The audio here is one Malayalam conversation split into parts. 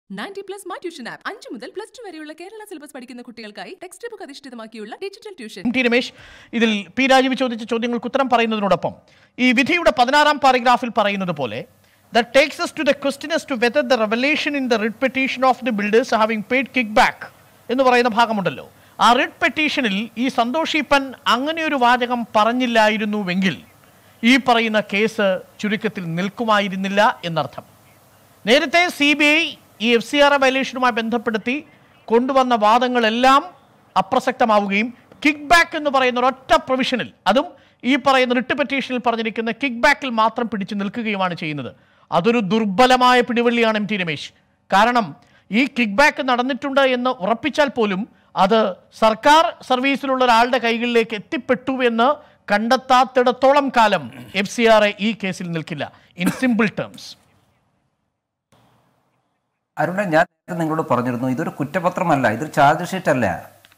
Ninety plus my tuition app അഞ്ചു മുതൽ പ്ലസ് ടു വരെയുള്ള കേരള സിലബസ് പഠിക്കുന്ന കുട്ടികൾക്കായി ടെക്സ്റ്റ് ബുക്ക് അധിഷ്ഠിതമാക്കിയുള്ള ഡിജിറ്റൽ ട്യൂഷൻ ടി രമേശ് ഇതിൽ പി രാജീവ് ചോദിച്ച ചോദ്യങ്ങൾക്ക് ഉത്തരം പറയുന്നതിനോടൊപ്പം ഈ വിധിയുടെ പതിനാറാം പാരഗ്രാഫിൽ പറയുന്നത് പോലെ the takes us to the question as to whether the revelation in the writ petition of the builders having paid kickback എന്ന് പറയുന്ന ഭാഗമുണ്ടല്ലോ ആ റിട്ട് പെറ്റീഷനിൽ ഈ സന്തോഷിപ്പൻ അങ്ങനെ ഒരു വാചകം പറഞ്ഞില്ലായിരുന്നുവെങ്കിൽ ഈ പറയുന്ന കേസ് ചുരുക്കത്തിൽ നിൽക്കുമായിരുന്നില്ല എന്നർത്ഥം നേരത്തെ സി ബി ഐ ഈ എഫ് സി ആർ എ വയലേഷനുമായി ബന്ധപ്പെടുത്തി കൊണ്ടുവന്ന വാദങ്ങളെല്ലാം അപ്രസക്തമാവുകയും കിക്ക് ബാക്ക് എന്ന് പറയുന്ന ഒരൊറ്റ പ്രൊവിഷനിൽ അതും ഈ പറയുന്ന റിട്ട് പെറ്റീഷനിൽ പറഞ്ഞിരിക്കുന്ന കിക്ക് ബാക്കിൽ മാത്രം പിടിച്ചു നിൽക്കുകയുമാണ് ചെയ്യുന്നത് അതൊരു ദുർബലമായ പിടിവള്ളിയാണ് എം ടി രമേശ് കാരണം ഈ കിക്ക് ബാക്ക് നടന്നിട്ടുണ്ട് എന്ന് ഉറപ്പിച്ചാൽ പോലും അത് സർക്കാർ സർവീസിലുള്ള ഒരാളുടെ കൈകളിലേക്ക് എത്തിപ്പെട്ടു എന്ന് കണ്ടെത്താത്തിടത്തോളം കാലം എഫ് സി ആർ എ ഈ കേസിൽ നിൽക്കില്ല ഇൻ സിമ്പിൾ ടേംസ് അരുണ ഞാൻ നേരത്തെ നിങ്ങളോട് പറഞ്ഞിരുന്നു ഇതൊരു കുറ്റപത്രമല്ല ഇതൊരു ചാർജ് ഷീറ്റ് അല്ല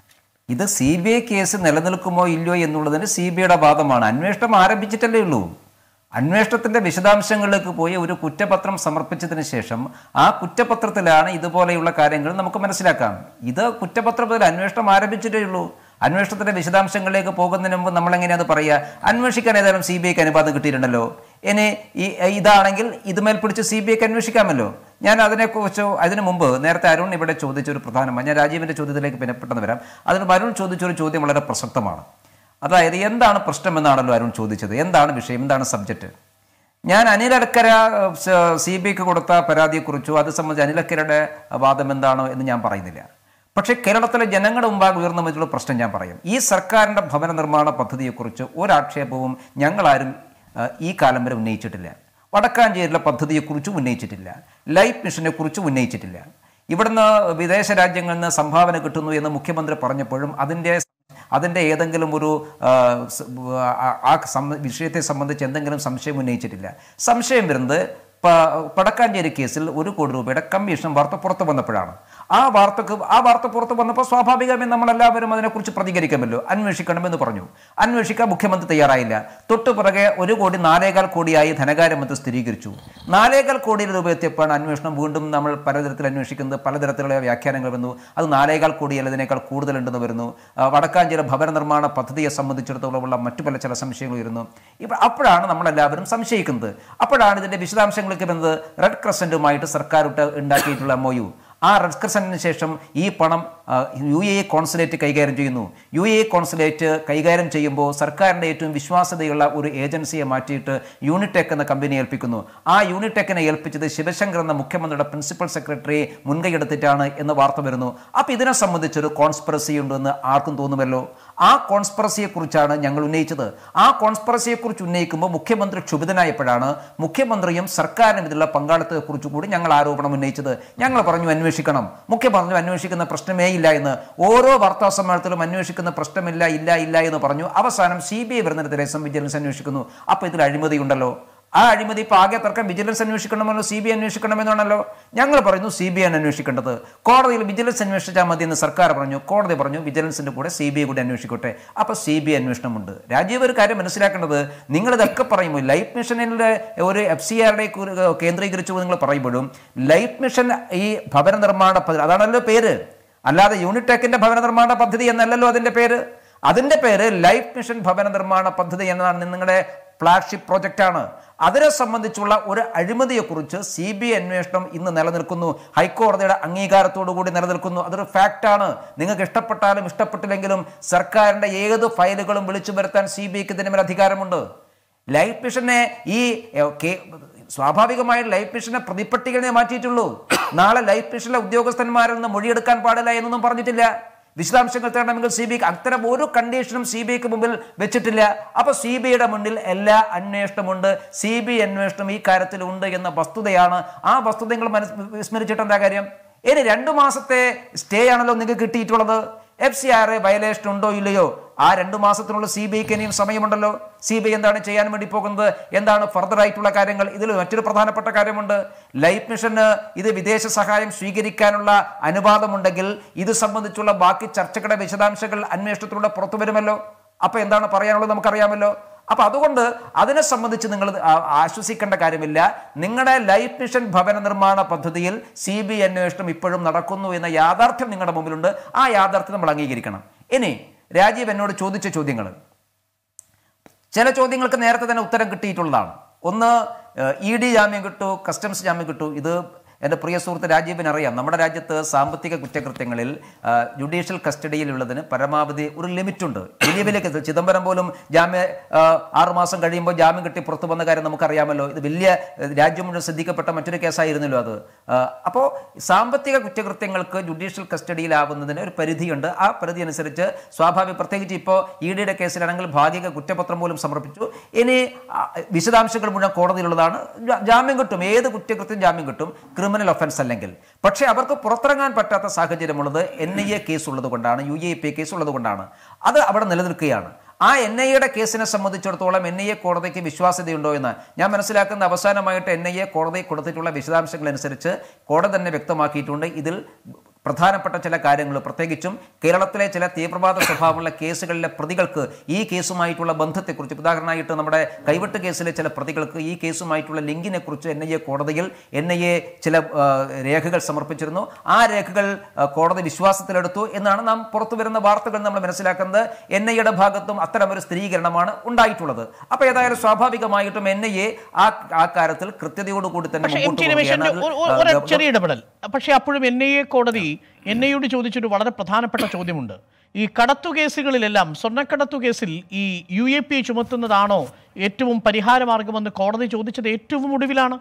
ഇത് സി ബി ഐ കേസ് നിലനിൽക്കുമോ ഇല്ലയോ എന്നുള്ളതിന് സി ബി ഐയുടെ വാദമാണ് അന്വേഷണം ആരംഭിച്ചിട്ടല്ലേ ഉള്ളൂ അന്വേഷണത്തിന്റെ വിശദാംശങ്ങളിലേക്ക് പോയി ഒരു കുറ്റപത്രം സമർപ്പിച്ചതിന് ശേഷം ആ കുറ്റപത്രത്തിലാണ് ഇതുപോലെയുള്ള കാര്യങ്ങൾ നമുക്ക് മനസ്സിലാക്കാം ഇത് കുറ്റപത്രത്തിൽ അന്വേഷണം ആരംഭിച്ചിട്ടേ ഉള്ളൂ അന്വേഷണത്തിന്റെ വിശദാംശങ്ങളിലേക്ക് പോകുന്നതിന് മുമ്പ് നമ്മൾ എങ്ങനെയാണ് പറയുക അന്വേഷിക്കാൻ ഏതായാലും സി ബി ഐക്ക് അനുവാദം കിട്ടിയിട്ടുണ്ടല്ലോ ഇനി ഈ ഇതാണെങ്കിൽ ഇതുമേൽ പിടിച്ച് സി ബി ഐക്ക് അന്വേഷിക്കാമല്ലോ ഞാൻ അതിനെക്കുറിച്ച് അതിനു മുമ്പ് നേരത്തെ അരുൺ ഇവിടെ ചോദിച്ച ഒരു പ്രധാനമാണ് ഞാൻ രാജീവിന്റെ ചോദ്യത്തിലേക്ക് പിന്നെ പെട്ടെന്ന് വരാം അതിന് അരുൺ ചോദിച്ച ഒരു ചോദ്യം വളരെ പ്രസക്തമാണ് അതായത് എന്താണ് പ്രശ്നമെന്നാണല്ലോ അരുൺ ചോദിച്ചത് എന്താണ് വിഷയം എന്താണ് സബ്ജക്റ്റ് ഞാൻ അനിൽ അലക്കര സി ബി ഐക്ക് കൊടുത്ത പരാതിയെക്കുറിച്ചോ അത് സംബന്ധിച്ച് അനിൽ അലക്കരയുടെ വാദം എന്താണോ എന്ന് ഞാൻ പറയുന്നില്ല പക്ഷേ കേരളത്തിലെ ജനങ്ങളുടെ മുമ്പാകെ ഉയർന്നു വന്നിട്ടുള്ള പ്രശ്നം ഞാൻ പറയും ഈ സർക്കാരിൻ്റെ ഭവന നിർമ്മാണ പദ്ധതിയെക്കുറിച്ച് ഒരാക്ഷേപവും ഞങ്ങളാരും ആ, ഈ കാലം വരെ ഉന്നയിച്ചിട്ടില്ല വടക്കാഞ്ചേരിയിലെ പദ്ധതിയെക്കുറിച്ചും ഉന്നയിച്ചിട്ടില്ല ലൈഫ് മിഷനെ കുറിച്ചും ഉന്നയിച്ചിട്ടില്ല ഇവിടുന്ന് വിദേശ രാജ്യങ്ങളിൽ നിന്ന് സംഭാവന കിട്ടുന്നു എന്ന് മുഖ്യമന്ത്രി പറഞ്ഞപ്പോഴും അതിൻ്റെ അതിൻ്റെ ഏതെങ്കിലും ഒരു ആ, സ്- ആ ആ സം- വിഷയത്തെ സംബന്ധിച്ച് എന്തെങ്കിലും സംശയം ഉന്നയിച്ചിട്ടില്ല സംശയം വരുന്നത് പ- പടക്കാഞ്ചേരി കേസിൽ ഒരു കോടി രൂപയുടെ കമ്മീഷൻ വാർത്ത പുറത്തു വന്നപ്പോഴാണ് ആ വാർത്തക്ക് ആ വാർത്ത പുറത്തു വന്നപ്പോൾ സ്വാഭാവികമായും നമ്മളെല്ലാവരും അതിനെക്കുറിച്ച് പ്രതികരിക്കാമല്ലോ അന്വേഷിക്കണമെന്ന് പറഞ്ഞു അന്വേഷിക്കാൻ മുഖ്യമന്ത്രി തയ്യാറായില്ല തൊട്ടു പുറകെ ഒരു കോടി നാലേകാൽ കോടിയായി ധനകാര്യമന്ത്രി സ്ഥിരീകരിച്ചു നാലേകാൽ കോടി രൂപ എത്തിയപ്പോഴാണ് അന്വേഷണം വീണ്ടും നമ്മൾ പലതരത്തിൽ അന്വേഷിക്കുന്നത് പലതരത്തിലുള്ള വ്യാഖ്യാനങ്ങൾ വന്നു അത് നാലേകാൽ കോടിയല്ല ഇതിനേക്കാൾ കൂടുതലുണ്ടെന്ന് വരുന്നു ആ, വടക്കാഞ്ചേരി ഭവന നിർമ്മാണ പദ്ധതിയെ സംബന്ധിച്ചിടത്തോളമുള്ള മറ്റു പല ചില സംശയങ്ങൾ വരുന്നു ഇപ്പം അപ്പോഴാണ് നമ്മളെല്ലാവരും സംശയിക്കുന്നത് അപ്പോഴാണ് ഇതിൻ്റെ വിശദാംശങ്ങളിലേക്ക് വരുന്നത് റെഡ് ക്രസൻറ്റുമായിട്ട് സർക്കാർ ഇട്ട് ഉണ്ടാക്കിയിട്ടുള്ള എം ആ റെഡ് ക്രസൻറ്റിന് ശേഷം ഈ പണം ആ, യു എ കോൺസുലേറ്റ് കൈകാര്യം ചെയ്യുന്നു യു എ കോൺസുലേറ്റ് കൈകാര്യം ചെയ്യുമ്പോൾ സർക്കാരിൻ്റെ ഏറ്റവും വിശ്വാസ്യതയുള്ള ഒരു ഏജൻസിയെ മാറ്റിയിട്ട് യൂണിടെക് എന്ന കമ്പനി ഏൽപ്പിക്കുന്നു ആ യൂണിടെക്കിനെ ഏൽപ്പിച്ചത് ശിവശങ്കർ എന്ന മുഖ്യമന്ത്രിയുടെ പ്രിൻസിപ്പൽ സെക്രട്ടറി മുൻകൈയെടുത്തിട്ടാണ് എന്ന് വാർത്ത വരുന്നു അപ്പോൾ ഇതിനെ സംബന്ധിച്ചൊരു കോൺസ്പിറസി ഉണ്ടെന്ന് ആർക്കും തോന്നുമല്ലോ ആ കോൺസ്പിറസിയെക്കുറിച്ചാണ് ഞങ്ങൾ ഉന്നയിച്ചത് ആ കോൺസ്പിറസിയെക്കുറിച്ച് ഉന്നയിക്കുമ്പോൾ മുഖ്യമന്ത്രി ക്ഷുഭിതനായപ്പോഴാണ് മുഖ്യമന്ത്രിയും സർക്കാരിനും ഇതിലുള്ള പങ്കാളിത്തത്തെക്കുറിച്ച് കൂടി ഞങ്ങൾ ആരോപണം ഉന്നയിച്ചത് ഞങ്ങൾ പറഞ്ഞു അന്വേഷിക്കണം മുഖ്യമന്ത്രി അന്വേഷിക്കുന്ന പ്രശ്നമേ ഇല്ല എന്ന് ഓരോ വാർത്താ സമ്മേളനത്തിലും അന്വേഷിക്കുന്ന പ്രശ്നമില്ല ഇല്ല ഇല്ല എന്ന് പറഞ്ഞു അവസാനം സി ബി ഐ വരുന്നിടത്ത് രസം വിജിലൻസ് അന്വേഷിക്കുന്നു അപ്പോൾ ഇതിൽ അഴിമതി ഉണ്ടല്ലോ ആ അഴിമതി ഇപ്പോൾ ആകെ തർക്കം വിജിലൻസ് അന്വേഷിക്കണമെന്നോ സി ബി ഐ അന്വേഷിക്കണമെന്നാണല്ലോ ഞങ്ങൾ പറയുന്നു സി ബി ഐ അന്വേഷിക്കേണ്ടത് കോടതിയിൽ വിജിലൻസ് അന്വേഷിച്ചാൽ മതി എന്ന് സർക്കാർ പറഞ്ഞു കോടതി പറഞ്ഞു വിജിലൻസിന്റെ കൂടെ സി ബി ഐ കൂടി അന്വേഷിക്കട്ടെ അപ്പോൾ സി ബി ഐ അന്വേഷണമുണ്ട് രാജീവ് ഒരു കാര്യം മനസ്സിലാക്കേണ്ടത് നിങ്ങളിതൊക്കെ പറയുമ്പോൾ ലൈഫ് മിഷനിലെ ഒരു എഫ് സി ആറുടെ കേന്ദ്രീകരിച്ചു നിങ്ങൾ പറയുമ്പോഴും ലൈഫ് മിഷൻ ഈ ഭവന നിർമ്മാണ പദ്ധതി അതാണല്ലോ പേര് അല്ലാതെ യൂണിടെക്കിന്റെ ഭവന നിർമ്മാണ പദ്ധതി എന്നല്ലല്ലോ അതിന്റെ പേര് അതിന്റെ പേര് ലൈഫ് മിഷൻ ഭവന നിർമ്മാണ പദ്ധതി എന്നതാണ് നിങ്ങളുടെ ഫ്ലാഗ്ഷിപ്പ് പ്രോജക്റ്റാണ് അതിനെ സംബന്ധിച്ചുള്ള ഒരു അഴിമതിയെക്കുറിച്ച് സി ബി ഐ അന്വേഷണം ഇന്ന് നിലനിൽക്കുന്നു ഹൈക്കോടതിയുടെ അംഗീകാരത്തോടു കൂടി നിലനിൽക്കുന്നു അതൊരു ഫാക്റ്റാണ് നിങ്ങൾക്ക് ഇഷ്ടപ്പെട്ടാലും ഇഷ്ടപ്പെട്ടില്ലെങ്കിലും സർക്കാരിന്റെ ഏത് ഫയലുകളും വിളിച്ചു വരുത്താൻ സി ബി ഐക്ക് ഇതിനുമേൽ അധികാരമുണ്ട് ലൈഫ് മിഷനെ ഈ എ, കെ- സ്വാഭാവികമായും ലൈഫ് മിഷനെ പ്രതിപട്ടികളെ മാറ്റിയിട്ടുള്ളൂ നാളെ ലൈഫ് മിഷനിലെ ഉദ്യോഗസ്ഥന്മാരിൽ നിന്ന് മൊഴിയെടുക്കാൻ പാടില്ല എന്നൊന്നും പറഞ്ഞിട്ടില്ല വിശദാംശങ്ങൾ തേടണമെങ്കിൽ സി ബി ഐക്ക് അത്തരം ഒരു കണ്ടീഷനും സി ബി ഐക്ക് മുമ്പിൽ വെച്ചിട്ടില്ല അപ്പൊ സി ബി ഐയുടെ മുന്നിൽ എല്ലാ അന്വേഷണമുണ്ട് സി ബി ഐ അന്വേഷണം ഈ കാര്യത്തിൽ ഉണ്ട് എന്ന വസ്തുതയാണ് ആ വസ്തുത നിങ്ങൾ മനസ് വിസ്മരിച്ചിട്ട് എന്താ കാര്യം ഇനി രണ്ടു മാസത്തെ സ്റ്റേ ആണല്ലോ നിങ്ങൾക്ക് കിട്ടിയിട്ടുള്ളത് എഫ് സി ആർ വയലേഷൻ ഉണ്ടോ ഇല്ലയോ ആ രണ്ടു മാസത്തിനുള്ള സി ബി ഐക്ക് ഇനിയും സമയമുണ്ടല്ലോ സി ബി ഐ എന്താണ് ചെയ്യാൻ വേണ്ടി പോകുന്നത് എന്താണ് ഫർദർ ആയിട്ടുള്ള കാര്യങ്ങൾ ഇതിൽ മറ്റൊരു പ്രധാനപ്പെട്ട കാര്യമുണ്ട് ലൈഫ് മിഷന് ഇത് വിദേശ സഹായം സ്വീകരിക്കാനുള്ള അനുവാദമുണ്ടെങ്കിൽ ഇത് സംബന്ധിച്ചുള്ള ബാക്കി ചർച്ചകളുടെ വിശദാംശങ്ങൾ അന്വേഷണത്തിലൂടെ പുറത്തു വരുമല്ലോ അപ്പൊ എന്താണ് പറയാനുള്ളത് നമുക്കറിയാമല്ലോ അപ്പൊ അതുകൊണ്ട് അതിനെ സംബന്ധിച്ച് നിങ്ങൾ ആ- ആശ്വസിക്കേണ്ട കാര്യമില്ല നിങ്ങളുടെ ലൈഫ് മിഷൻ ഭവന നിർമ്മാണ പദ്ധതിയിൽ സി ബി അന്വേഷണം ഇപ്പോഴും നടക്കുന്നു എന്ന യാഥാർത്ഥ്യം നിങ്ങളുടെ മുമ്പിലുണ്ട് ആ യാഥാർത്ഥ്യം നമ്മൾ അംഗീകരിക്കണം ഇനി രാജീവ് എന്നോട് ചോദിച്ച ചോദ്യങ്ങൾ ചില ചോദ്യങ്ങൾക്ക് നേരത്തെ തന്നെ ഉത്തരം കിട്ടിയിട്ടുള്ളതാണ് ഒന്ന് ഇ ഡി ജാമ്യം കിട്ടൂ കസ്റ്റംസ് ജാമ്യം കിട്ടൂ ഇത് എൻ്റെ പ്രിയ സുഹൃത്ത് രാജീവിന് അറിയാം നമ്മുടെ രാജ്യത്ത് സാമ്പത്തിക കുറ്റകൃത്യങ്ങളിൽ ആ, ജുഡീഷ്യൽ കസ്റ്റഡിയിലുള്ളതിന് പരമാവധി ഒരു ലിമിറ്റുണ്ട് വലിയ വലിയ കേസ് ചിദംബരം പോലും ജാമ്യ ആ, ആറുമാസം കഴിയുമ്പോൾ ജാമ്യം കിട്ടി പുറത്തു വന്ന കാര്യം നമുക്കറിയാമല്ലോ ഇത് വലിയ ഏ, രാജ്യം മുഴുവൻ ശ്രദ്ധിക്കപ്പെട്ട മറ്റൊരു കേസായിരുന്നല്ലോ അത് അപ്പോൾ സാമ്പത്തിക കുറ്റകൃത്യങ്ങൾക്ക് ജുഡീഷ്യൽ കസ്റ്റഡിയിലാവുന്നതിന് ഒരു പരിധിയുണ്ട് ആ പരിധി അനുസരിച്ച് സ്വാഭാവിക പ്രത്യേകിച്ച് ഇപ്പോൾ ഇ ഡിയുടെ കേസിലാണെങ്കിൽ ഭാഗിക കുറ്റപത്രം പോലും സമർപ്പിച്ചു ഇനി ആ, വിശദാംശങ്ങൾ മുഴുവൻ കോടതിയിലുള്ളതാണ് ജാ- ജാമ്യം കിട്ടും ഏത് കുറ്റകൃത്യം ജാമ്യം കിട്ടും ക്രിമിനൽ ഒഫൻസ് അല്ലെങ്കിൽ പക്ഷേ അവർക്ക് പുറത്തിറങ്ങാൻ പറ്റാത്ത സാഹചര്യമുള്ളത് എൻ ഐ എ കേസ് ഉള്ളത് കൊണ്ടാണ് യു എ പി കേസ് ഉള്ളത് കൊണ്ടാണ് അത് അവിടെ നിലനിൽക്കുകയാണ് ആ എൻ ഐ എയുടെ കേസിനെ സംബന്ധിച്ചിടത്തോളം എൻ ഐ എ കോടതിക്ക് വിശ്വാസ്യതയുണ്ടോ എന്ന് ഞാൻ മനസ്സിലാക്കുന്ന അവസാനമായിട്ട് എൻ ഐ എ കോടതി കൊടുത്തിട്ടുള്ള വിശദാംശങ്ങൾ അനുസരിച്ച് കോടതി തന്നെ വ്യക്തമാക്കിയിട്ടുണ്ട് ഇതിൽ പ്രധാനപ്പെട്ട ചില കാര്യങ്ങൾ പ്രത്യേകിച്ചും കേരളത്തിലെ ചില തീവ്രവാദ സ്വഭാവമുള്ള കേസുകളിലെ പ്രതികൾക്ക് ഈ കേസുമായിട്ടുള്ള ബന്ധത്തെക്കുറിച്ച് ഉദാഹരണമായിട്ട് നമ്മുടെ കൈവെട്ട് കേസിലെ ചില പ്രതികൾക്ക് ഈ കേസുമായിട്ടുള്ള ലിങ്കിനെ കുറിച്ച് എൻ ഐ എ കോടതിയിൽ എൻ ഐ എ ചില ആ, രേഖകൾ സമർപ്പിച്ചിരുന്നു ആ രേഖകൾ ആ, കോടതി വിശ്വാസത്തിലെടുത്തു എന്നാണ് നാം പുറത്തു വരുന്ന വാർത്തകൾ നമ്മൾ മനസ്സിലാക്കുന്നത് എൻ ഐ എയുടെ ഭാഗത്തും അത്തരമൊരു സ്ഥിരീകരണമാണ് ഉണ്ടായിട്ടുള്ളത് അപ്പോൾ ഏതായാലും സ്വാഭാവികമായിട്ടും എൻ ഐ എ ആ ആ കാര്യത്തിൽ കൃത്യതയോടുകൂടി തന്നെ പക്ഷേ എം മുമ്പോട്ട് ടി രമേശന്റെ പോവുകയാണ്. ഒരു- ഒരു- അതിൽ, ഒരു ആ, ചെറിയ ഇടപെടൽ പക്ഷേ അപ്പോഴും എൻ ഐ എ കോടതി എൻ ഐയോട് ചോദിച്ചൊരു വളരെ പ്രധാനപ്പെട്ട ചോദ്യമുണ്ട് ഈ കടത്തു കേസുകളിലെല്ലാം സ്വർണ്ണക്കടത്തു കേസിൽ ഈ യു എ പി ചുമത്തുന്നതാണോ ഏറ്റവും പരിഹാരമാർഗമെന്ന് കോടതി ചോദിച്ചത് ഏറ്റവും ഒടുവിലാണ്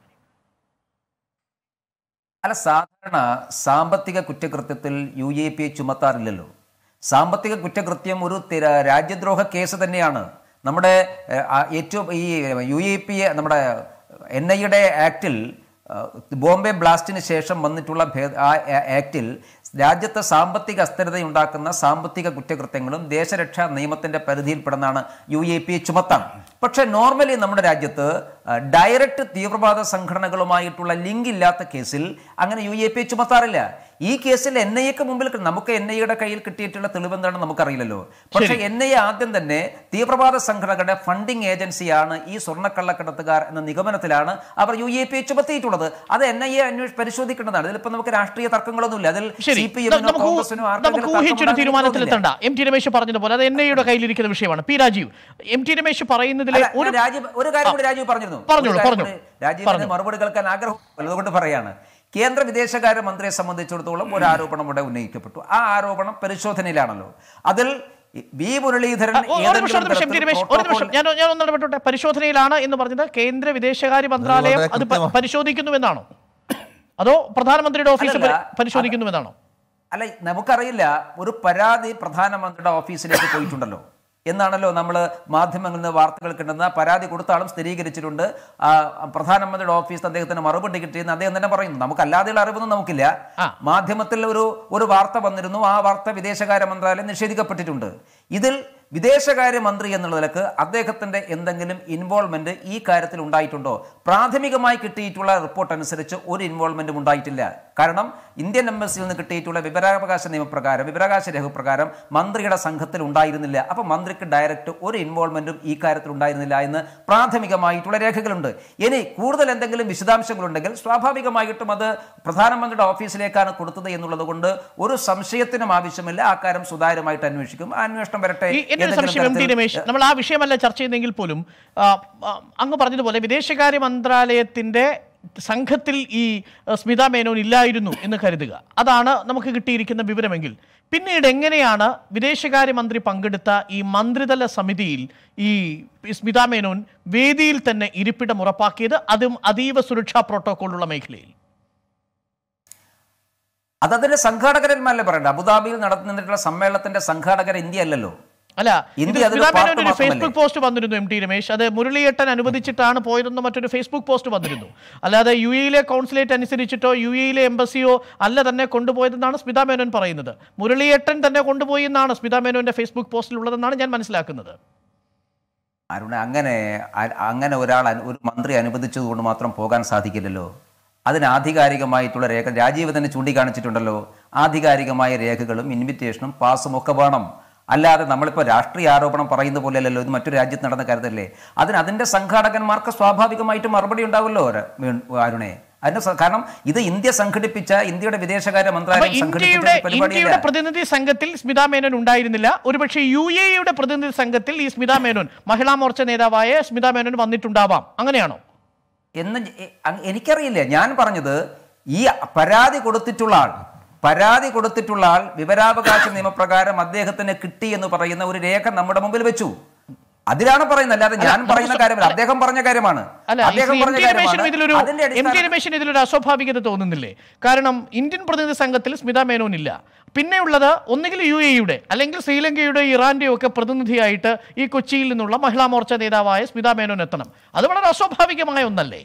അല്ല സാധാരണ സാമ്പത്തിക കുറ്റകൃത്യത്തിൽ യു എ പി ചുമത്താറില്ലല്ലോ സാമ്പത്തിക കുറ്റകൃത്യം ഒരു തിര- രാജ്യദ്രോഹ കേസ് തന്നെയാണ് നമ്മുടെ ഏഹ്, ആ ഏറ്റവും ഈ യു എ പി നമ്മുടെ എൻ ഐയുടെ ആക്ടിൽ ആ, ബോംബെ ബ്ലാസ്റ്റിന് ശേഷം വന്നിട്ടുള്ള ഭേദ ആ ആ- ആക്ടിൽ രാജ്യത്ത് സാമ്പത്തിക അസ്ഥിരതയുണ്ടാക്കുന്ന സാമ്പത്തിക കുറ്റകൃത്യങ്ങളും ദേശരക്ഷാ നിയമത്തിന്റെ പരിധിയിൽപ്പെടുന്നതാണ് യു എ പി ചുമത്താൻ പക്ഷേ നോർമലി നമ്മുടെ രാജ്യത്ത് ആ, ഡയറക്റ്റ് തീവ്രവാദ സംഘടനകളുമായിട്ടുള്ള ലിങ്ക് ഇല്ലാത്ത കേസിൽ അങ്ങനെ യു എ പി ചുമത്താറില്ല ഈ കേസിൽ എൻ ഐ എക്ക് മുമ്പിൽ നമുക്ക് എൻ ഐയുടെ കയ്യിൽ കിട്ടിയിട്ടുള്ള തെളിവ് എന്താണെന്ന് നമുക്കറിയില്ലല്ലോ പക്ഷേ എൻ ഐ ആദ്യം തന്നെ തീവ്രവാദ സംഘടനകളുടെ ഫണ്ടിംഗ് ഏജൻസിയാണ് ഈ സ്വർണ്ണക്കള്ളക്കടത്തുകാർ എന്ന നിഗമനത്തിലാണ് അവർ യു എ പി ചുമത്തിയിട്ടുള്ളത് അത് എൻ ഐ എ അന്വേഷി പരിശോധിക്കേണ്ടതാണ് ഇതിലിപ്പോ നമുക്ക് രാഷ്ട്രീയ തർക്കങ്ങളൊന്നുമില്ല അതിൽ ശരി സി പി ന- എമ്മിനോ നമുക്ക് ഊ- കോൺഗ്രസിനോ നമുക്ക് ആർക്കെങ്കിലും ഊഹിച്ചൊരു തർക്കമുണ്ടാകാൻ തീരുമാനത്തിലെത്തണ്ട എം ടി രമേശ് പറഞ്ഞതുപോലെ അത് എൻ ഐയുടെ കയ്യിലിരിക്കുന്ന വിഷയമാണ് P Rajeev M T Ramesh പറയുന്നതിലെ അല്ല, ഒരു ഞാൻ രാജീവ് ഒരു കാര്യം കൂടി രാജീവ് പറഞ്ഞിരുന്നു പറഞ്ഞോളൂ, ഒരു കാര്യം പറഞ്ഞോളൂ. കൂടി രാജീവിന് മറുപടി കേൾക്കാൻ ആഗ്രഹം അതുകൊണ്ട് പറയാണ് കേന്ദ്ര വിദേശകാര്യ മന്ത്രിയെ സംബന്ധിച്ചിടത്തോളം ഒരു ആരോപണം ഇവിടെ ഉന്നയിക്കപ്പെട്ടു ആ ആരോപണം പരിശോധനയിലാണല്ലോ അതിൽ വി മുരളീധരൻ ആ, ഒ- ഒരു നിമിഷം ഒരു നിമിഷം എം ടി രമേശ് ഒരു നിമിഷം ഞാൻ ഞാൻ ഒന്ന് ഇടപെട്ടോട്ടെ പരിശോധനയിലാണ് എന്ന് പറഞ്ഞത് കേന്ദ്ര വിദേശകാര്യ മന്ത്രാലയം വളരെ അത് പ- കൃത്യമാണ്. പരിശോധിക്കുന്നുവെന്നാണോ അതോ പ്രധാനമന്ത്രിയുടെ ഓഫീസ് അല്ലല്ല. പരി- പരിശോധിക്കുന്നുവെന്നാണോ അല്ല നമുക്കറിയില്ല ഒരു പരാതി പ്രധാനമന്ത്രിയുടെ ഓഫീസിലേക്ക് പോയിട്ടുണ്ടല്ലോ എന്നാണല്ലോ നമ്മൾ മാധ്യമങ്ങളിൽ നിന്ന് വാർത്തകൾ കിട്ടുന്ന പരാതി കൊടുത്ത ആളും സ്ഥിരീകരിച്ചിട്ടുണ്ട് ആ, പ്രധാനമന്ത്രിയുടെ ഓഫീസ് അദ്ദേഹത്തിന് മറുപടി കിട്ടിയെന്ന് അദ്ദേഹം തന്നെ പറയുന്നു നമുക്കല്ലാതെയുള്ള അറിവൊന്നും നമുക്കില്ല ആ. മാധ്യമത്തിൽ ഒരു ഒരു വാർത്ത വന്നിരുന്നു ആ വാർത്ത വിദേശകാര്യ മന്ത്രാലയം നിഷേധിക്കപ്പെട്ടിട്ടുണ്ട് ഇതിൽ വിദേശകാര്യ മന്ത്രി എന്നുള്ള നിലക്ക് അദ്ദേഹത്തിന്റെ എന്തെങ്കിലും ഇൻവോൾവ്മെന്റ് ഈ കാര്യത്തിൽ ഉണ്ടായിട്ടുണ്ടോ പ്രാഥമികമായി കിട്ടിയിട്ടുള്ള റിപ്പോർട്ട് അനുസരിച്ച് ഒരു ഇൻവോൾവ്മെന്റും ഉണ്ടായിട്ടില്ല കാരണം ഇന്ത്യൻ എംബസിയിൽ നിന്ന് കിട്ടിയിട്ടുള്ള വിവരാവകാശ നിയമപ്രകാരം വിവരാവകാശ രേഖ പ്രകാരം മന്ത്രിയുടെ സംഘത്തിൽ ഉണ്ടായിരുന്നില്ല അപ്പൊ മന്ത്രിക്ക് ഡയറക്റ്റ് ഒരു ഇൻവോൾവ്മെന്റും ഈ കാര്യത്തിൽ ഉണ്ടായിരുന്നില്ല എന്ന് പ്രാഥമികമായിട്ടുള്ള രേഖകളുണ്ട് ഇനി കൂടുതൽ എന്തെങ്കിലും വിശദാംശങ്ങളുണ്ടെങ്കിൽ സ്വാഭാവികമായിട്ടും അത് പ്രധാനമന്ത്രിയുടെ ഓഫീസിലേക്കാണ് കൊടുത്തത് എന്നുള്ളത് കൊണ്ട് ഒരു സംശയത്തിനും ആവശ്യമില്ല ആ കാര്യം സുതാര്യമായിട്ട് അന്വേഷിക്കും ആ അന്വേഷണം വരട്ടെ ഈ എന്റെ ഒരു ഏതെങ്കിലും സംശയം എം ടി തരത്തിൽ- രമേശ് നമ്മൾ ആ വിഷയമല്ല ചർച്ച ചെയ്യുന്നെങ്കിൽ പോലും ആ, ആ, അങ്ങ് പറഞ്ഞതുപോലെ വിദേശകാര്യ മന്ത്രാലയത്തിന്റെ സംഘത്തിൽ ഈ ആ, സ്മിത മേനോൻ ഇല്ലായിരുന്നു എന്ന് കരുതുക അതാണ് നമുക്ക് കിട്ടിയിരിക്കുന്ന വിവരമെങ്കിൽ പിന്നീട് എങ്ങനെയാണ് വിദേശകാര്യമന്ത്രി പങ്കെടുത്ത ഈ മന്ത്രിതല സമിതിയിൽ ഈ സ്മിത മേനോൻ വേദിയിൽ തന്നെ ഇരിപ്പിടം ഉറപ്പാക്കിയത് അതും അതീവ സുരക്ഷാ പ്രോട്ടോകോളുള്ള മേഖലയിൽ അത് അതിന്റെ സംഘാടകരന്മാരല്ലേ പറയണ്ട അബുദാബിയിൽ നടന്നിട്ടുള്ള സമ്മേളനത്തിന്റെ സംഘാടകർ ഇന്ത്യ അല്ലല്ലോ അല്ല ഇത് ഇന്ത്യ അതിന്റെ സ്മിതാ മേനോന്റെ പാർട്ട് ഒരു മാത്രമല്ലേ? ഫേസ്ബുക്ക് പോസ്റ്റ് വന്നിരുന്നു എം ടി രമേശ് അത് മുരളിയേട്ടൻ അനുവദിച്ചിട്ടാണ് പോയതെന്ന് മറ്റൊരു ഫേസ്ബുക്ക് പോസ്റ്റ് വന്നിരുന്നു അല്ലാതെ യു എയിലെ കോൺസുലേറ്റ് അനുസരിച്ചിട്ടോ യു എയിലെ എംബസിയോ അല്ല തന്നെ കൊണ്ടുപോയതെന്നാണ് സ്മിതാ മേനോൻ പറയുന്നത് മുരളിയേട്ടൻ തന്നെ കൊണ്ടുപോയി എന്നാണ് സ്മിതാ മേനോന്റെ ഫേസ്ബുക്ക് പോസ്റ്റിൽ ഉള്ളതെന്നാണ് ഞാൻ മനസ്സിലാക്കുന്നത് അരുണ അങ്ങനെ അ- അങ്ങനെ ഒരാൾ അനു- ഒരു മന്ത്രി അനുവദിച്ചതുകൊണ്ട് മാത്രം പോകാൻ സാധിക്കില്ലല്ലോ അതിന് ആധികാരികമായിട്ടുള്ള രേഖ രാജീവ് തന്നെ ചൂണ്ടിക്കാണിച്ചിട്ടുണ്ടല്ലോ ആധികാരികമായ രേഖകളും ഇൻവിറ്റേഷനും പാസും ഒക്കെ വേണം അല്ലാതെ നമ്മളിപ്പോൾ രാഷ്ട്രീയ ആരോപണം പറയുന്ന പോലെയല്ലല്ലോ ഇത് മറ്റൊരു രാജ്യത്ത് നടന്ന കാര്യത്തല്ലേ അതിന് അതിൻ്റെ സംഘാടകന്മാർക്ക് സ്വാഭാവികമായിട്ട് മറുപടി ഉണ്ടാവുമല്ലോ ര- വീ- അരുണേ അതിന് സ- കാരണം ഇത് ഇന്ത്യ സംഘടിപ്പിച്ച ഇന്ത്യയുടെ വിദേശകാര്യ അപ്പൊ മന്ത്രാലയം സംഘടിപ്പിച്ച ഇന്ത്യയുടെ ഒരു പരിപാടിയല്ല ഇന്ത്യയുടെ പ്രതിനിധി സംഘത്തിൽ സ്മിതാ മേനോൻ ഉണ്ടായിരുന്നില്ല ഒരുപക്ഷെ യു എ യുടെ പ്രതിനിധി സംഘത്തിൽ ഈ സ്മിതാ മേനോൻ മഹിളാ മോർച്ച നേതാവായ സ്മിതാ മേനോൻ വന്നിട്ടുണ്ടാവാം അങ്ങനെയാണോ എന്ന് എ- അ- എനിക്കറിയില്ല ഞാൻ പറഞ്ഞത് ഈ പരാതി കൊടുത്തിട്ടുള്ള ആൾ പരാതി കൊടുത്തിട്ടുള്ള ആൾ വിവരാവകാശ നിയമപ്രകാരം അദ്ദേഹത്തിന് കിട്ടി എന്ന് പറയുന്ന ഒരു രേഖ നമ്മുടെ മുമ്പിൽ വെച്ചു അതിലാണ് പറയുന്നത് അല്ലാതെ ഞാൻ നമുക്ക് പറയുന്ന സ്വ- കാര്യമല്ല അദ്ദേഹം പറഞ്ഞ കാര്യമാണ് അല്ല ഈ അദ്ദേഹം ശ്രീ എം പറഞ്ഞ ടി രമേശിനും കാര്യമാണ് ഇതിലൊരു അതിന്റെ എം ടി അടിസ്ഥാനത്തിൽ രമേശിന് ഇതിലൊരു അസ്വാഭാവികത തോന്നുന്നില്ലേ കാരണം ഇന്ത്യൻ പ്രതിനിധി സംഘത്തിൽ സ്മിതാ മേനോൻ ഇല്ല പിന്നെയുള്ളത് ഒന്നുകിൽ യു എയുടെ അല്ലെങ്കിൽ ശ്രീലങ്കയുടെ ഇറാന്റെയും ഒക്കെ പ്രതിനിധിയായിട്ട് ഈ കൊച്ചിയിൽ നിന്നുള്ള മഹിളാ മോർച്ച നേതാവായ സ്മിതാ മേനോൻ എത്തണം അത് വളരെ അസ്വാഭാവികമായ ഒന്നല്ലേ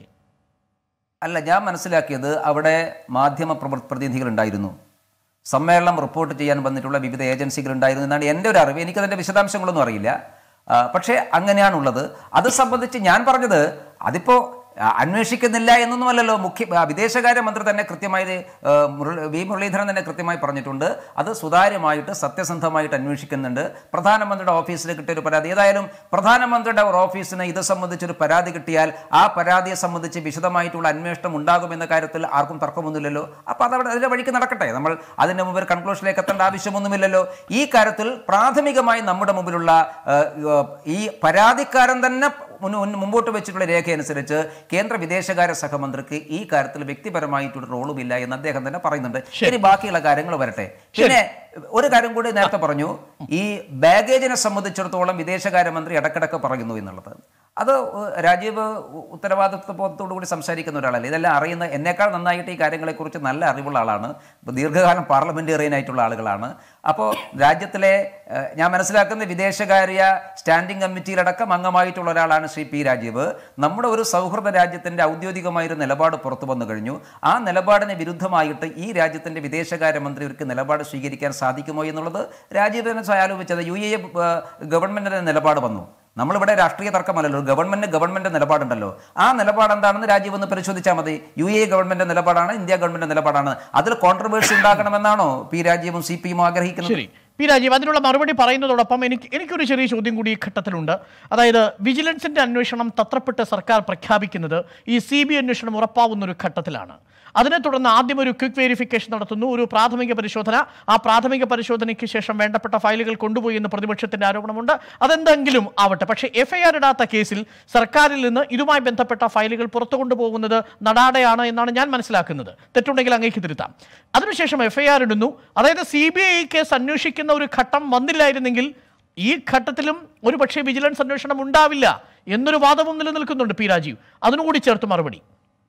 അല്ല ഞാൻ മനസ്സിലാക്കിയത് അവിടെ മാധ്യമ പ്രവർ- പ്രതിനിധികൾ ഉണ്ടായിരുന്നു സമ്മേളനം റിപ്പോർട്ട് ചെയ്യാൻ വന്നിട്ടുള്ള വിവിധ ഏജൻസികൾ ഉണ്ടായിരുന്നു എന്നാണ് എൻ്റെ ഒരു അറിവ് എനിക്കതിൻ്റെ വിശദാംശങ്ങളൊന്നും അറിയില്ല ആ, പക്ഷേ അങ്ങനെയാണുള്ളത് അത് സംബന്ധിച്ച് ഞാൻ പറഞ്ഞത് അതിപ്പോൾ ആ, അന്വേഷിക്കുന്നില്ല എന്നൊന്നുമല്ലല്ലോ മുഖ്യ ആ, വിദേശകാര്യ മന്ത്രി തന്നെ കൃത്യമായി ആ, മുരളി- വി മുരളീധരൻ തന്നെ കൃത്യമായി പറഞ്ഞിട്ടുണ്ട് അത് സുതാര്യമായിട്ട് സത്യസന്ധമായിട്ട് അന്വേഷിക്കുന്നുണ്ട് പ്രധാനമന്ത്രിയുടെ ഓഫീസിൽ കിട്ടിയ ഒരു പരാതി ഏതായാലും പ്രധാനമന്ത്രിയുടെ ഒരു ഓഫീസിന് ഇത് സംബന്ധിച്ചൊരു പരാതി കിട്ടിയാൽ ആ പരാതിയെ സംബന്ധിച്ച് വിശദമായിട്ടുള്ള അന്വേഷണം ഉണ്ടാകുമെന്ന കാര്യത്തിൽ ആർക്കും തർക്കമൊന്നുമില്ലല്ലോ അപ്പോൾ അതവിടെ അതിൻ്റെ വഴിക്ക് നടക്കട്ടെ നമ്മൾ അതിൻ്റെ മുമ്പ് ഒരു കൺക്ലൂഷനിലേക്ക് എത്തേണ്ട ആവശ്യമൊന്നുമില്ലല്ലോ ഈ കാര്യത്തിൽ പ്രാഥമികമായി നമ്മുടെ മുമ്പിലുള്ള ആ, ആ, ഈ പരാതിക്കാരൻ തന്നെ മുൻ- മുൻ- മുമ്പോട്ട് വെച്ചിട്ടുള്ള രേഖയനുസരിച്ച് കേന്ദ്ര വിദേശകാര്യ സഹമന്ത്രിക്ക് ഈ കാര്യത്തിൽ വ്യക്തിപരമായിട്ടൊരു റോളുമില്ല എന്ന് അദ്ദേഹം തന്നെ പറയുന്നുണ്ട് ഇനി ബാക്കിയുള്ള കാര്യങ്ങൾ വരട്ടെ പിന്നെ ഒരു കാര്യം കൂടി നേരത്തെ പറഞ്ഞു ഈ ബാഗേജിനെ സംബന്ധിച്ചിടത്തോളം വിദേശകാര്യമന്ത്രി ഇടക്കിടക്ക് പറയുന്നു എന്നുള്ളത് അത് ഉ- രാജീവ് ഉ- ഉത്തരവാദിത്വത്തോടു കൂടി സംസാരിക്കുന്ന ഒരാളല്ലേ ഇതെല്ലാം അറിയുന്ന എന്നേക്കാൾ നന്നായിട്ട് ഈ കാര്യങ്ങളെക്കുറിച്ച് നല്ല അറിവുള്ള ആളാണ് ഇപ്പൊ ദീർഘകാലം പാർലമെന്റേറിയൻ ആയിട്ടുള്ള ആളുകളാണ് അപ്പോൾ രാജ്യത്തിലെ ഏഹ്, ഞാൻ മനസ്സിലാക്കുന്ന വിദേശകാര്യ സ്റ്റാൻഡിംഗ് കമ്മിറ്റിയിലടക്കം അംഗമായിട്ടുള്ള ഒരാളാണ് ശ്രീ പി രാജീവ് നമ്മുടെ ഒരു സൗഹൃദ രാജ്യത്തിന്റെ ഔദ്യോഗികമായൊരു നിലപാട് പുറത്തു വന്നു കഴിഞ്ഞു ആ നിലപാടിന് വിരുദ്ധമായിട്ട് ഈ രാജ്യത്തിന്റെ വിദേശകാര്യമന്ത്രി ഒരു നിലപാട് സ്വീകരിക്കാൻ സാധിക്കുമോ എന്നുള്ളത് രാജീവ് തന്നെ ആലോചിച്ചത് യു എ ഗവൺമെന്റിന്റെ നിലപാട് വന്നു നമ്മളിവിടെ രാഷ്ട്രീയ തർക്കമല്ലല്ലോ ഗവൺമെന്റ് ഗവൺമെന്റ് നിലപാടുണ്ടല്ലോ ആ നിലപാട് എന്താണെന്ന് രാജീവ് ഒന്ന് പരിശോധിച്ചാൽ മതി യു എ ഗവൺമെന്റ് നിലപാടാണ് ഇന്ത്യ ഗവൺമെന്റ് നിലപാടാണ് അതിൽ കോൺട്രവേഴ്സി ഉണ്ടാക്കണമെന്നാണോ പി രാജീവും സി പി എമ്മും ആഗ്രഹിക്കുന്നത് ശരി പി രാജീവ് അതിനുള്ള മറുപടി പറയുന്നതോടൊപ്പം എനിക്ക് എനിക്കൊരു ചെറിയ ചോദ്യം കൂടി ഈ ഘട്ടത്തിലുണ്ട് അതായത് വിജിലൻസിന്റെ അന്വേഷണം തത്രപ്പെട്ട് സർക്കാർ പ്രഖ്യാപിക്കുന്നത് ഈ സി ബി അന്വേഷണം ഉറപ്പാവുന്ന ഒരു ഘട്ടത്തിലാണ് അതിനെ തുടർന്ന് ആദ്യം ഒരു ക്വിക്ക് വെരിഫിക്കേഷൻ നടത്തുന്നു ഒരു പ്രാഥമിക പരിശോധന ആ പ്രാഥമിക പരിശോധനയ്ക്ക് ശേഷം വേണ്ടപ്പെട്ട ഫയലുകൾ കൊണ്ടുപോയി എന്ന് പ്രതിപക്ഷത്തിന്റെ ആരോപണമുണ്ട് അതെന്തെങ്കിലും ആവട്ടെ പക്ഷേ എഫ്ഐആർ ഇടാത്ത കേസിൽ സർക്കാരിൽ നിന്ന് ഇതുമായി ബന്ധപ്പെട്ട ഫയലുകൾ പുറത്തു കൊണ്ടുപോകുന്നത് നടാടെയാണ് എന്നാണ് ഞാൻ മനസ്സിലാക്കുന്നത് തെറ്റുണ്ടെങ്കിൽ അങ്ങേക്ക് തിരുത്താം അതിനുശേഷം എഫ്ഐആർ ഇടുന്നു അതായത് സി ബി ഐ കേസ് അന്വേഷിക്കുന്ന ഒരു ഘട്ടം വന്നില്ലായിരുന്നെങ്കിൽ ഈ ഘട്ടത്തിലും ഒരു പക്ഷേ വിജിലൻസ് അന്വേഷണം ഉണ്ടാവില്ല എന്നൊരു വാദവും നിലനിൽക്കുന്നുണ്ട് പി രാജീവ് അതിനുകൂടി ചേർത്ത് മറുപടി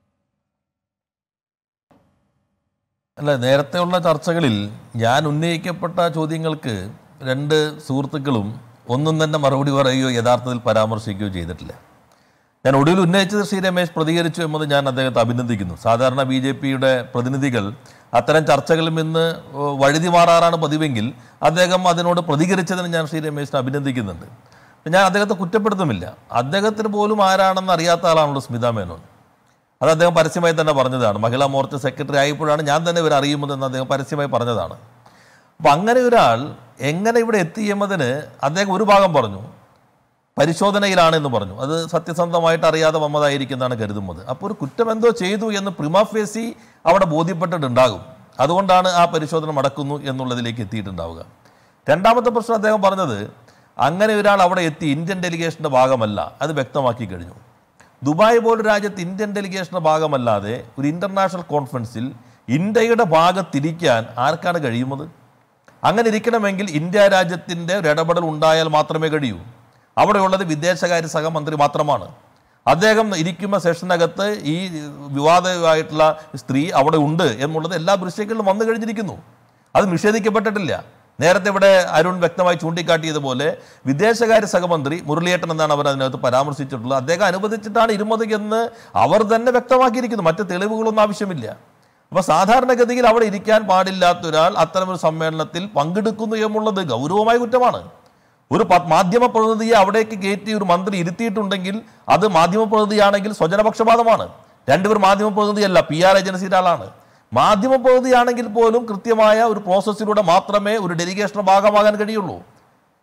അല്ല നേരത്തെയുള്ള ചർച്ചകളിൽ ഞാൻ ഉന്നയിക്കപ്പെട്ട ചോദ്യങ്ങൾക്ക് രണ്ട് സുഹൃത്തുക്കളും ഒന്നും തന്നെ മറുപടി പറയുകയോ യഥാർത്ഥത്തിൽ പരാമർശിക്കുകയോ ചെയ്തിട്ടില്ല ഞാൻ ഒടുവിൽ ഉന്നയിച്ചത് ശ്രീ രമേശ് പ്രതികരിച്ചു എന്നത് ഞാൻ അദ്ദേഹത്തെ അഭിനന്ദിക്കുന്നു സാധാരണ ബി ജെ പിയുടെ പ്രതിനിധികൾ അത്തരം ചർച്ചകളിൽ നിന്ന് വഴുതി മാറാറാണ് പതിവെങ്കിൽ അദ്ദേഹം അതിനോട് പ്രതികരിച്ചതിന് ഞാൻ ശ്രീ രമേശിനെ അഭിനന്ദിക്കുന്നുണ്ട് ഞാൻ അദ്ദേഹത്തെ കുറ്റപ്പെടുത്തുമില്ല അദ്ദേഹത്തിന് പോലും ആരാണെന്ന് അറിയാത്ത ആളാണല്ലോ സ്മിത മേനോൻ അത് അദ്ദേഹം പരസ്യമായി തന്നെ പറഞ്ഞതാണ് മഹിളാ മോർച്ച സെക്രട്ടറി ആയപ്പോഴാണ് ഞാൻ തന്നെ ഇവർ അറിയുന്നതെന്ന് അദ്ദേഹം പരസ്യമായി പറഞ്ഞതാണ് അപ്പം അങ്ങനെ ഒരാൾ എങ്ങനെ ഇവിടെ എത്തി എന്നതിന് അദ്ദേഹം ഒരു ഭാഗം പറഞ്ഞു പരിശോധനയിലാണ് എന്ന് പറഞ്ഞു അത് സത്യസന്ധമായിട്ട് അറിയാതെ വന്നതായിരിക്കുന്നതാണ് കരുതുന്നത് അപ്പോൾ ഒരു കുറ്റം എന്തോ ചെയ്തു എന്ന് പ്രിമാഫേസി അവിടെ ബോധ്യപ്പെട്ടിട്ടുണ്ടാകും അതുകൊണ്ടാണ് ആ പരിശോധന നടക്കുന്നു എന്നുള്ളതിലേക്ക് എത്തിയിട്ടുണ്ടാവുക രണ്ടാമത്തെ പ്രശ്നം അദ്ദേഹം പറഞ്ഞത് അങ്ങനെ ഒരാൾ അവിടെ എത്തി ഇന്ത്യൻ ഡെലിഗേഷൻ്റെ ഭാഗമല്ല അത് വ്യക്തമാക്കി കഴിഞ്ഞു ദുബായ് പോലൊരു രാജ്യത്ത് ഇന്ത്യൻ ഡെലിഗേഷൻ്റെ ഭാഗമല്ലാതെ ഒരു ഇൻ്റർനാഷണൽ കോൺഫറൻസിൽ ഇന്ത്യയുടെ ഭാഗത്തിരിക്കാൻ ആർക്കാണ് കഴിയുന്നത് അങ്ങനെ ഇരിക്കണമെങ്കിൽ ഇന്ത്യ രാജ്യത്തിൻ്റെ ഒരു ഇടപെടൽ ഉണ്ടായാൽ മാത്രമേ കഴിയൂ അവിടെയുള്ളത് വിദേശകാര്യ സഹമന്ത്രി മാത്രമാണ് അദ്ദേഹം ഇരിക്കുന്ന സെഷനകത്ത് ഈ വിവാദമായിട്ടുള്ള സ്ത്രീ അവിടെ ഉണ്ട് എന്നുള്ളത് എല്ലാ ദൃശ്യങ്ങളിലും വന്നു കഴിഞ്ഞിരിക്കുന്നു അത് നിഷേധിക്കപ്പെട്ടിട്ടില്ല നേരത്തെ ഇവിടെ അരുൺ വ്യക്തമായി ചൂണ്ടിക്കാട്ടിയതുപോലെ വിദേശകാര്യ സഹമന്ത്രി മുരളിയേട്ടൻ എന്നാണ് അവർ അതിനകത്ത് പരാമർശിച്ചിട്ടുള്ളത് അദ്ദേഹം അനുവദിച്ചിട്ടാണ് ഇരുമത് എന്ന് അവർ തന്നെ വ്യക്തമാക്കിയിരിക്കുന്നു മറ്റ് തെളിവുകളൊന്നും ആവശ്യമില്ല അപ്പോൾ സാധാരണഗതിയിൽ അവിടെ ഇരിക്കാൻ പാടില്ലാത്ത ഒരാൾ അത്തരമൊരു സമ്മേളനത്തിൽ പങ്കെടുക്കുന്നു എന്നുള്ളത് ഗൗരവമായ കുറ്റമാണ് ഒരു പ- മാധ്യമ പ്രതിനിധിയെ അവിടേക്ക് കയറ്റി ഒരു മന്ത്രി ഇരുത്തിയിട്ടുണ്ടെങ്കിൽ അത് മാധ്യമ പ്രതിനിധിയാണെങ്കിൽ സ്വജനപക്ഷപാതമാണ് രണ്ടുപേർ മാധ്യമ പ്രതിനിധിയല്ല പി ആർ ഏജൻസിയുടെ ആളാണ് മാധ്യമ പ്രതിനിധിയാണെങ്കിൽ പോലും കൃത്യമായ ഒരു പ്രോസസ്സിലൂടെ മാത്രമേ ഒരു ഡെലിഗേഷന്റെ ഭാഗമാകാൻ കഴിയുള്ളൂ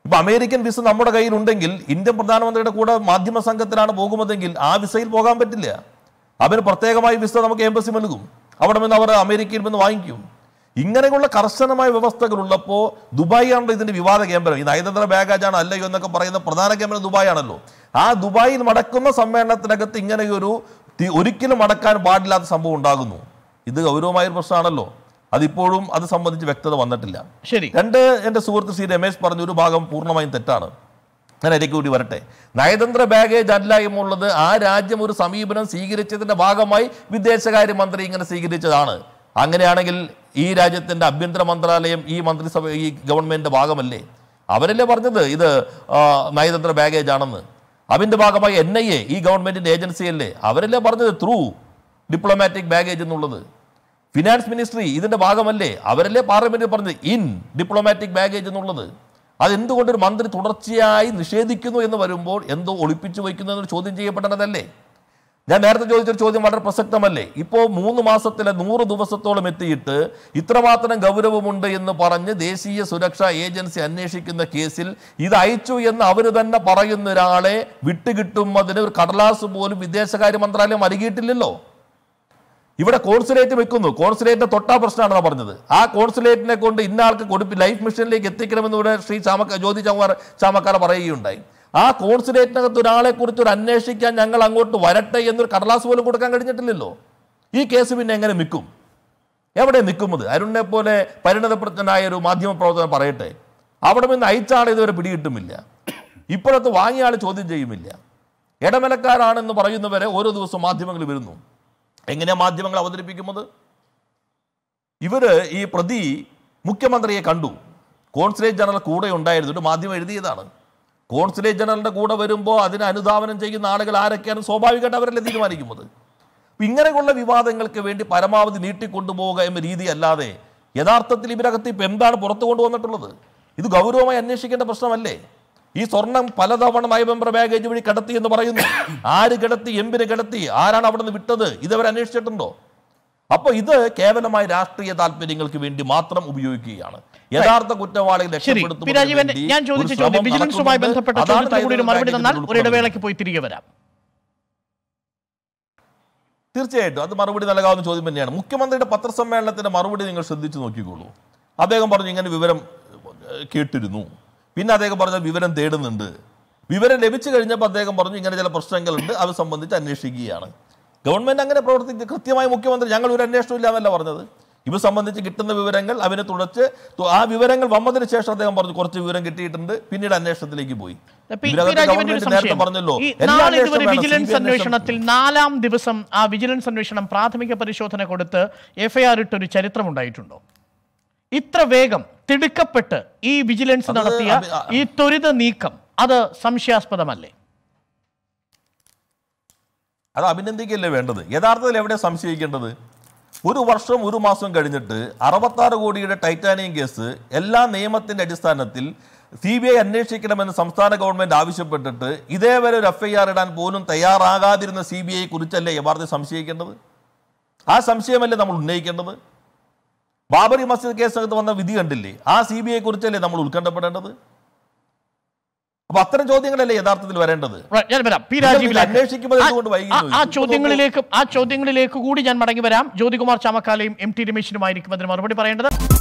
ഇപ്പൊ അമേരിക്കൻ വിസ നമ്മുടെ കയ്യിൽ ഉണ്ടെങ്കിൽ ഇന്ത്യൻ പ്രധാനമന്ത്രിയുടെ കൂടെ മാധ്യമ സംഘത്തിലാണ് പോകുന്നതെങ്കിൽ ആ വിസയിൽ പോകാൻ പറ്റില്ല അവന് പ്രത്യേകമായി വിസ നമുക്ക് എംബസി നൽകും അവിടെ നിന്ന് അവർ അമേരിക്കയിൽ നിന്ന് വാങ്ങിക്കും ഇങ്ങനെയുള്ള കർശനമായ വ്യവസ്ഥകൾ ഉള്ളപ്പോൾ ദുബായ് ആണല്ലോ ഇതിന്റെ വിവാദ കേന്ദ്രം ഈ നയതന്ത്ര ബാഗേജ് ആണ് അല്ലയോ എന്നൊക്കെ പറയുന്ന പ്രധാന കേന്ദ്രം ദുബായ് ആണല്ലോ ആ ദുബായിൽ നടക്കുന്ന സമ്മേളനത്തിനകത്ത് ഇങ്ങനെയൊരു തി- ഒരിക്കലും അടക്കാൻ പാടില്ലാത്ത സംഭവം ഉണ്ടാകുന്നു ഇത് ഗൗരവമായ ഒരു പ്രശ്നമാണല്ലോ അതിപ്പോഴും അത് സംബന്ധിച്ച് വ്യക്തത വന്നിട്ടില്ല ശരി രണ്ട് എൻ്റെ സുഹൃത്ത് ശ്രീ രമേശ് പറഞ്ഞ ഒരു ഭാഗം പൂർണ്ണമായും തെറ്റാണ് ഞാൻ ഇടയ്ക്ക് കൂടി വരട്ടെ നയതന്ത്ര ബാഗേജ് അല്ല എന്നുള്ളത് ആ രാജ്യം ഒരു സമീപനം സ്വീകരിച്ചതിന്റെ ഭാഗമായി വിദേശകാര്യമന്ത്രി ഇങ്ങനെ സ്വീകരിച്ചതാണ് അങ്ങനെയാണെങ്കിൽ ഈ രാജ്യത്തിന്റെ ആഭ്യന്തര മന്ത്രാലയം ഈ മന്ത്രിസഭ ഈ ഗവൺമെന്റിന്റെ ഭാഗമല്ലേ അവരല്ലേ പറഞ്ഞത് ഇത് ആ, നയതന്ത്ര ബാഗേജ് ആണെന്ന് അതിന്റെ ഭാഗമായി എൻ ഐ എ ഈ ഗവൺമെന്റിന്റെ ഏജൻസിയല്ലേ അവരല്ലേ പറഞ്ഞത് ത്രൂ ഡിപ്ലോമാറ്റിക് ബാഗേജ് എന്നുള്ളത് ഫിനാൻസ് മിനിസ്ട്രി ഇതിന്റെ ഭാഗമല്ലേ അവരല്ലേ പാർലമെന്റിൽ പറഞ്ഞത് ഇൻ ഡിപ്ലോമാറ്റിക് ബാഗേജ് എന്നുള്ളത് അതെന്തുകൊണ്ട് ഒരു മന്ത്രി തുടർച്ചയായി നിഷേധിക്കുന്നു എന്ന് വരുമ്പോൾ എന്തോ ഒളിപ്പിച്ചു വയ്ക്കുന്നു എന്നൊരു ചോദ്യം ചെയ്യപ്പെടേണ്ടതല്ലേ ഞാൻ നേരത്തെ ചോദിച്ചൊരു ചോദ്യം വളരെ പ്രസക്തമല്ലേ ഇപ്പോൾ മൂന്ന് മാസത്തിലെ നൂറ് ദിവസത്തോളം എത്തിയിട്ട് ഇത്രമാത്രം ഗൗരവമുണ്ട് എന്ന് പറഞ്ഞ് ദേശീയ സുരക്ഷാ ഏജൻസി അന്വേഷിക്കുന്ന കേസിൽ ഇത് അയച്ചു എന്ന് അവർ തന്നെ പറയുന്ന ഒരാളെ വിട്ടുകിട്ടുന്നതിന് ഒരു കടലാസ് പോലും വിദേശകാര്യ മന്ത്രാലയം നൽകിയിട്ടില്ലല്ലോ ഇവിടെ കോൺസുലേറ്റ് വെക്കുന്നു കോൺസുലേറ്റിന്റെ തൊട്ടാ പ്രശ്നമാണെന്നാണ് പറഞ്ഞത് ആ കോൺസുലേറ്റിനെ കൊണ്ട് ഇന്ന ആൾക്ക് കൊടുപ്പി ലൈഫ് മിഷനിലേക്ക് എത്തിക്കണമെന്ന് ഇവിടെ ശ്രീ ചാമക്ക ജ്യോതി ചാമക്കാർ ചാമക്കാർ പറയുകയുണ്ടായി ആ കോൺസുലേറ്റിനകത്ത് ഒരാളെ കുറിച്ച് ഒരു അന്വേഷിക്കാൻ ഞങ്ങൾ അങ്ങോട്ട് വരട്ടെ എന്നൊരു കടലാസ് പോലും കൊടുക്കാൻ കഴിഞ്ഞിട്ടില്ലല്ലോ ഈ കേസ് പിന്നെ എങ്ങനെ നിൽക്കും എവിടെ നിൽക്കുന്നത് അരുണിനെ പോലെ പരിണതപ്രജ്ഞനായ ഒരു മാധ്യമ പ്രവർത്തകൻ പറയട്ടെ അവിടെ നിന്ന് അയച്ച ആളെ ഇതുവരെ പിടികിട്ടുമില്ല ഇപ്പോഴത്തെ വാങ്ങിയ ആൾ ചോദ്യം ചെയ്യുമില്ല ഇടമലക്കാരാണെന്ന് പറയുന്നവരെ ഓരോ ദിവസവും മാധ്യമങ്ങൾ വരുന്നു എങ്ങനെയാ മാധ്യമങ്ങൾ അവതരിപ്പിക്കുന്നത് ഇവര് ഈ പ്രതി മുഖ്യമന്ത്രിയെ കണ്ടു കോൺസുലേറ്റ് ജനറൽ കൂടെ ഉണ്ടായിരുന്നു ഒരു മാധ്യമം എഴുതിയതാണ് കോൺസുലേറ്റ് ജനറലിന്റെ കൂടെ വരുമ്പോൾ അതിന് അനുധാവനം ചെയ്യുന്ന ആളുകൾ ആരൊക്കെയാണ് സ്വാഭാവികമായിട്ട് അവരല്ലേ തീരുമാനിക്കുന്നത് അപ്പൊ ഇങ്ങനെയുള്ള വിവാദങ്ങൾക്ക് വേണ്ടി പരമാവധി നീട്ടിക്കൊണ്ടുപോവുക എന്ന രീതി അല്ലാതെ യഥാർത്ഥത്തിൽ ഇവരകത്ത് ഇപ്പൊ എന്താണ് പുറത്തു കൊണ്ടുവന്നിട്ടുള്ളത് ഇത് ഗൗരവമായി അന്വേഷിക്കേണ്ട പ്രശ്നമല്ലേ ഈ സ്വർണം പലതവണ നയമെമ്പർ ബാഗേജ് വഴി കടത്തി എന്ന് പറയുന്നു ആര് കിടത്തി എന്തിന് കിടത്തി ആരാണ് അവിടെ നിന്ന് വിട്ടത് ഇതവർ അന്വേഷിച്ചിട്ടുണ്ടോ അപ്പൊ ഇത് കേവലമായ രാഷ്ട്രീയ താല്പര്യങ്ങൾക്ക് വേണ്ടി മാത്രം ഉപയോഗിക്കുകയാണ് യഥാർത്ഥ കുറ്റവാളികളെ ശരി പി രാജീവൻ രക്ഷപ്പെടുത്തുന്നതിന് ഞാൻ വേണ്ടി ചോദിച്ച ഒരു ചോദ്യം ശ്രമം വിജിലൻസുമായി നടക്കുന്നുണ്ട്. ബന്ധപ്പെട്ട അതാണ് ചോദ്യത്തിന് കൂടി ഒരു നയതന്ത്ര മറുപടി തന്നാൽ ബാഗേജിൽ ഒരു ഇടവേളയ്ക്ക് ഉൾപ്പെടുന്നത്. പോയി തിരികെ വരാം തീർച്ചയായിട്ടും അത് മറുപടി നൽകാവുന്ന ചോദ്യം തന്നെയാണ് മുഖ്യമന്ത്രിയുടെ പത്രസമ്മേളനത്തിന്റെ മറുപടി നിങ്ങൾ ശ്രദ്ധിച്ചു നോക്കിക്കോളൂ അദ്ദേഹം പറഞ്ഞു ഇങ്ങനെ വിവരം ഏഹ്, കേട്ടിരുന്നു പിന്നെ അദ്ദേഹം പറഞ്ഞ വിവരം തേടുന്നുണ്ട് വിവരം ലഭിച്ചു കഴിഞ്ഞപ്പോൾ അദ്ദേഹം പറഞ്ഞു ഇങ്ങനെ ചില പ്രശ്നങ്ങളുണ്ട് അത് സംബന്ധിച്ച് അന്വേഷിക്കുകയാണ് ഗവൺമെന്റ് അങ്ങനെ പ്രവർത്തിച്ച് കൃത്യമായി മുഖ്യമന്ത്രി ഞങ്ങൾ ഒരു അന്വേഷണം ഇല്ല എന്നല്ല പറഞ്ഞത് ഇത് സംബന്ധിച്ച് കിട്ടുന്ന വിവരങ്ങൾ അവനെ തുടച്ച് തു- ആ വിവരങ്ങൾ വന്നതിന് ശേഷം അദ്ദേഹം പറഞ്ഞു കുറച്ച് വിവരം കിട്ടിയിട്ടുണ്ട് പിന്നീട് അന്വേഷണത്തിലേക്ക് പോയി പി- പി ഇതിനകത്ത് രാജീവന്റെ ഒരു ഗവൺമെന്റ് നേരത്തെ സംശയം. പറഞ്ഞല്ലോ ഈ എല്ലാ നാളെ അന്വേഷണം ഇതുവരെ വേണം, വിജിലൻസ് CBI അന്വേഷണത്തിൽ നാലാം ദിവസം ആ വിജിലൻസ് അന്വേഷണം പ്രാഥമിക പരിശോധന കൊടുത്ത് എഫ്ഐആർ ഇട്ടൊരു ചരിത്രം ഉണ്ടായിട്ടുണ്ടോ ഇത്ര വേഗം തിടുക്കപ്പെട്ട് ഈ വിജിലൻസ് അത് നടത്തിയ അഭി- ആ- ഈ ത്വരിത നീക്കം അത് സംശയാസ്പദമല്ലേ അത് അഭിനന്ദിക്കല്ലേ വേണ്ടത് യഥാർത്ഥത്തിൽ എവിടെ സംശയിക്കേണ്ടത് ഒരു വർഷം ഒരു മാസം കഴിഞ്ഞിട്ട് അറുപത്താറ് കോടിയുടെ ടൈറ്റാനിയം കേസ് എല്ലാ നിയമത്തിന്റെ അടിസ്ഥാനത്തിൽ സി ബി ഐ അന്വേഷിക്കണമെന്ന് സംസ്ഥാന ഗവൺമെന്റ് ആവശ്യപ്പെട്ടിട്ട് ഇതേവരെ ഒരു എഫ് ഐ ആർ ഇടാൻ പോലും തയ്യാറാകാതിരുന്ന സി ബി ഐ കുറിച്ചല്ലേ യഥാർത്ഥത്തിൽ സംശയിക്കേണ്ടത് ആ സംശയമല്ലേ നമ്മൾ ഉന്നയിക്കേണ്ടത് ബാബറി മസ്ജിദ് കേസിനകത്ത് വന്ന വിധി കണ്ടില്ലേ ആ സി ബി ഐ കുറിച്ചല്ലേ നമ്മൾ ഉത്കണ്ഠപ്പെടേണ്ടത് അപ്പൊ അത്തരം ചോദ്യങ്ങളല്ലേ യഥാർത്ഥത്തിൽ വരേണ്ടത് Right, ഞാൻ വരാം പി നിങ്ങൾ രാജീവിലേക്ക് അന്വേഷിക്കുമ്പോൾ എന്തുകൊണ്ട് ആ- വൈകുന്നു? ആ- ആ ഇപ്പൊ ചോദ്യങ്ങളിലേക്ക് ആ ചോദ്യങ്ങളിലേക്ക് കൂടി ഞാൻ മടങ്ങി വരാം ജ്യോതികുമാർ ചാമക്കാലയും എം ടി രമേശിനുമായിരിക്കും അതിന് മറുപടി പറയേണ്ടത്